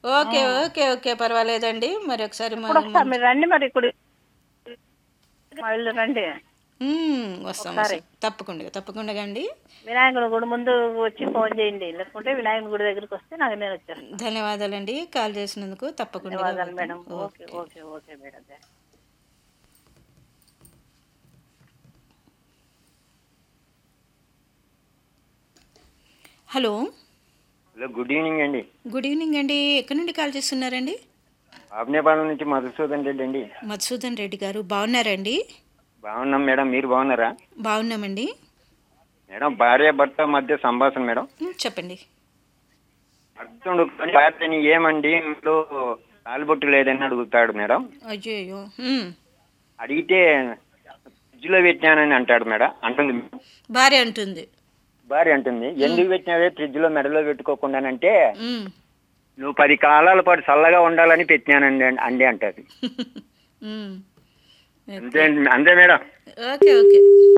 Okay okay okay పర్వాలేదండి మరి ఒకసారి ఇప్పుడు వస్తా మీరు రండి మరి ఇప్పుడు మా ఇల్లు రండి వస్తాం వస్తాం తప్పకుండా తప్పకుండా అండి వినాయకుడి గుడి ముందు వచ్చి ఫోన్ చేయండి లేకుంటే వినాయకుడి గుడి దగ్గరికి వస్తే నాకు నేను వచ్చేస్తాను ధన్యవాదాలండి కాల్ చేసినందుకు తప్పకుండా ధన్యవాదాలు madam okay okay okay madam hello hello good evening అండి గుడ్ ఈవినింగ్ అండి ఎక్కడి నుండి కాల్ చేస్తున్నారండి ఆగ్నేయపాలెం నుంచి మధుసూదన్ రెడ్డి అండి మధుసూదన్ రెడ్డి గారు బాగున్నారండి బాగున్నాం మేడం మీరు బాగున్నారా బాగున్నామండి మేడం భార్య భర్త మధ్య సంభాషణ మేడం ఉమ్, చెప్పండి అర్జునుడు భార్యని ఏమండి ఇంట్లో తాలిబొట్టు లేదని అడుగుతాడు మేడం అయ్యో అయ్యో ఉమ్. అడిగితే ఫ్రిడ్జ్లో పెట్టినానని అంటాడు మేడం అంటుంది మేడం. భార్య అంటుంది భార్య అంటుంది ఎందుకు పెట్టినావే ఫ్రిడ్జ్లో మెడలో పెట్టుకోకుండానంటే ఉమ్. నువ్వు పది కాలాల పాటు చల్లగా ఉండాలని పెట్టినానండి అండి అంటది ఉమ్. అంతే అండి- అంతే మేడం ఓకే ఓకే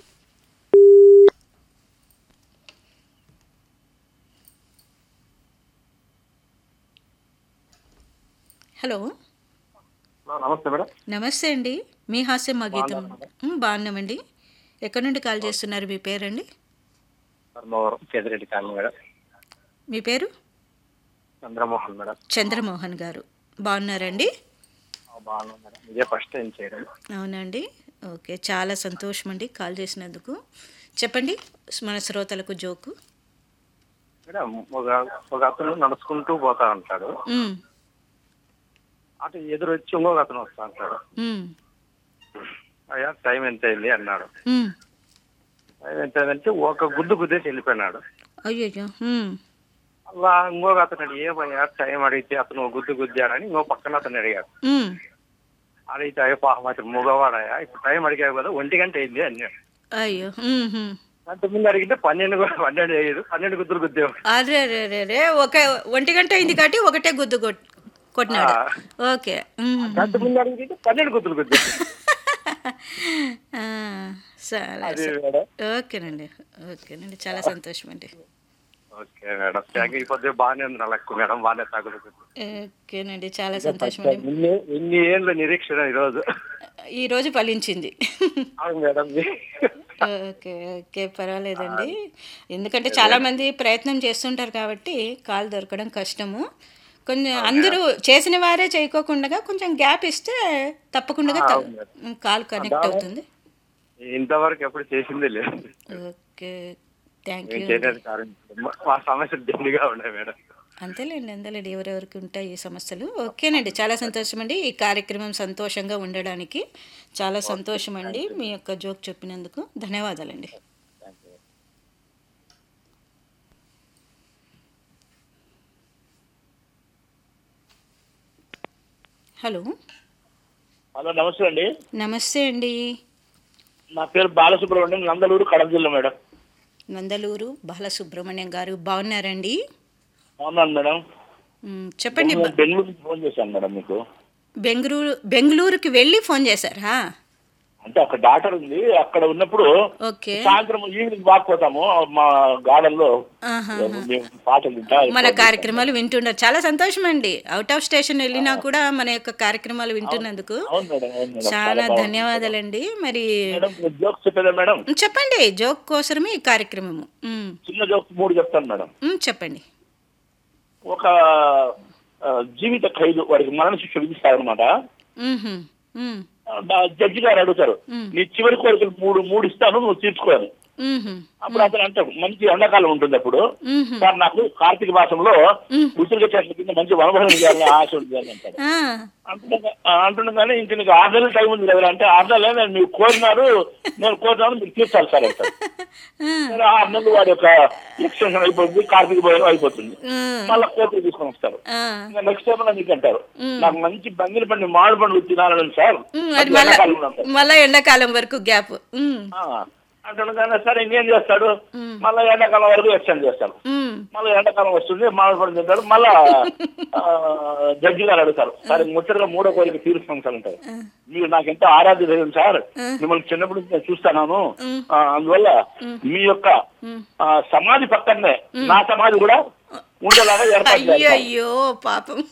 హలో నమస్తే మేడం నమస్తే అండి మీ హాస్యం మా గీతం ఉమ్, బాగున్నామండి ఎక్కడి నుండి కాల్ చేస్తున్నారు మీ పేరండి ధర్మవరం పెదిరెడ్డి కాలనీ మేడం మీ పేరు చంద్రమోహన్ మేడం చంద్రమోహన్ గారు బాగున్నారండి బాగున్నాం మేడం ఇదే ఫస్ట్ టైం చేయడం అవునండి ఓకే చాలా సంతోషం అండి కాల్ చేసినందుకు చెప్పండి మన శ్రోతలకు జోకు మేడం ఒక ఒక అతను నడుచుకుంటూ పోతా ఉంటాడు ఉమ్, అటు ఎదురొచ్చి ఇంకొక అతను వస్తా అంటాడు ఉమ్, అయ్యా టైం ఎంత అయింది అన్నాడు ఉమ్. టైం ఎంత అయిందంటే ఒక గుద్దు గుద్దేసి వెళ్ళిపోయినాడు అయ్యయ్యో ఉమ్, అలా ఇంకొక అతను అడిగి ఏమయ్యా టైం అడిగితే అతను ఒక గుద్దు గుద్దాడని ఇంకో పక్కన అతను అడిగాడు ఉమ్. అడిగితే అయ్యో పాపం అతను మగవాడయ్యా ఇప్పుడు టైం అడిగావు కదా ఒంటి గంట అయింది అన్నాడు అయ్యో ఉమ్, ఉమ్. అంత ముందు అడిగితే పన్నెండు కూడా పన్నెండు అయ్యేది పన్నెండు గుద్దులు గుద్దేవాడు అరే రే రే రే ఒక ఒంటి గంట అయింది కాబట్టి ఒకటే గుద్దు కొట్ కొట్టినాడు ఓకే ఉమ్. అంత ముందు అడిగితే పన్నెండు గుద్దులు గుద్దేవాడు ఆ, చాలా అది మేడం ఓకేనండి ఓకేనండి చాలా సంతోషం అండి ఓకే మేడం థ్యాంక్ యూ కొద్దిగా బాగానే ఉంది నా లక్కు మేడం బాగానే తగులుతుంది ఓకేనండి చాలా సంతోషం అండి ఇన్ని ఇన్ని ఏళ్ళ నిరీక్షణ ఈరోజు ఈరోజు ఫలించింది అవును మేడం ఓకే ఓకే పర్వాలేదండి ఎందుకంటే చాలా మంది ప్రయత్నం చేస్తుంటారు కాబట్టి కాల్ దొరకడం కష్టము కొంచెం అందరూ చేసిన వారే చేయకోకుండా కొంచెం గ్యాప్ ఇస్తే తప్పకుండా కాల్ కనెక్ట్ అవుతుంది ఇంతవరకు ఎప్పుడు చేసిందే లేదు ఓకే థ్యాంక్ నేను యూ చేయడానికి కారణం మా సమస్యలు దండిగా ఉన్నాయి మేడం అంతేలేండి అంతేలేండి ఎవరెవరికి ఉంటాయి ఈ సమస్యలు ఓకేనండి చాలా సంతోషం అండి ఈ కార్యక్రమం సంతోషంగా ఉండడానికి చాలా సంతోషం అండి మీ యొక్క జోక్ చెప్పినందుకు ధన్యవాదాలండి హలో హలో నమస్తే అండి నమస్తే అండి నా పేరు బాలసుబ్రహ్మణ్యం నందలూరు కడప జిల్లా మేడం నందలూరు బాలసుబ్రహ్మణ్యం గారు బాగున్నారండి అవునాను మేడం మ్, చెప్పండి బ- బెంగళూరు నుంచి ఫోన్ చేశాను మేడం మీకు బెంగళూరు బెంగళూరుకి వెళ్ళి ఫోన్ చేశారా అంటే అక్కడ డాక్టర్ ఉంది అక్కడ ఉన్నప్పుడు ఓకే సాయంత్రం ఈవినింగ్ వాక్ పోతాము మా గార్డెన్ లో ఆహా మేము పాటలు వింటా మన కార్యక్రమాలు వింటున్నారు చాలా సంతోషం అండి అవుట్ ఆఫ్ స్టేషన్ వెళ్ళినా కూడా మన యొక్క కార్యక్రమాలు వింటున్నందుకు అవును మేడం అవును మేడం చాలా ధన్యవాదాలండి మరి మేడం జోక్స్ చెప్పేదా మేడం చెప్పండి జోక్ కోసమే ఈ కార్యక్రమము ఉమ్, చిన్న జోక్స్ మూడు చెప్తాను మేడం ఉమ్, చెప్పండి ఒక ఆ, జీవిత ఖైదు వాడికి మరణ శిక్ష విధిస్తారనమాట ఉహుం, ఉమ్, జడ్జి గారు అడుగుతారు నీ చివరి కోరికలు మూడు మూడు ఇస్తాను నువ్వు తీర్చుకోవాలి ఉహుం, అప్పుడు అతను అంటాడు మంచి ఎండాకాలం ఉంటుంది అప్పుడు ఉహుం. సార్ నాకు కార్తీక మాసంలో ఉసిరిగా చెట్ల కింద మంచి వనభోజనం చేయాలని ఆశ ఉంది అని అంటాడు ఆ, అంటున్నా- ఆ, అంటుండగానే ఇంక నీకు ఆరు నెలలు టైం ఉంది కదా అంటే ఆరు నెలలు నేను మీరు కోరినారు నేను కోరినాను మీరు తీర్చాలి సార్ అంటారు ఆ, సరే ఆరు నెలలు వాడి యొక్క ఎక్స్టెన్షన్ అయిపోతుంది కార్తీక భోజనం అయిపోతుంది ఆ, మళ్ళీ కోర్టుకు తీసుకొని వస్తారు ఆ. ఇంకా నెక్స్ట్ టైం నీకు అంటారు నాకు మంచి బంగిలి పండి మామిడి పండు తినాలని సార్ ఉమ్, అది అది మళ్ళా ఎండాకాలంలో అంటారు. మళ్ళా ఎండాకాలం వరకు గ్యాప్ ఉమ్, ఆ, అంటుండగానే సరే ఇంకేం చేస్తాడు మళ్ళీ ఎండాకాలం వరకు ఎక్స్టెండ్ చేస్తాడు ఉమ్, మళ్ళీ ఎండాకాలం వస్తుంది మామిడి పండు తింటాడు మళ్ళా ఆ, జడ్జి గారు అడుగుతారు సరే ముచ్చటగా మూడో కోరిక తీరుస్తాం సార్ అంటారు మీరు నాకు ఎంతో ఆరాధ్య దైవం సార్ మిమ్మల్ని చిన్నప్పటి నుంచి నేను చూస్తాను ఆ, అందువల్ల మీ యొక్క ఆ, సమాధి పక్కనే నా సమాధి కూడా ఉండేలాగా ఏర్పాటు చేయాలి అయ్యో సార్. అయ్యో పాపం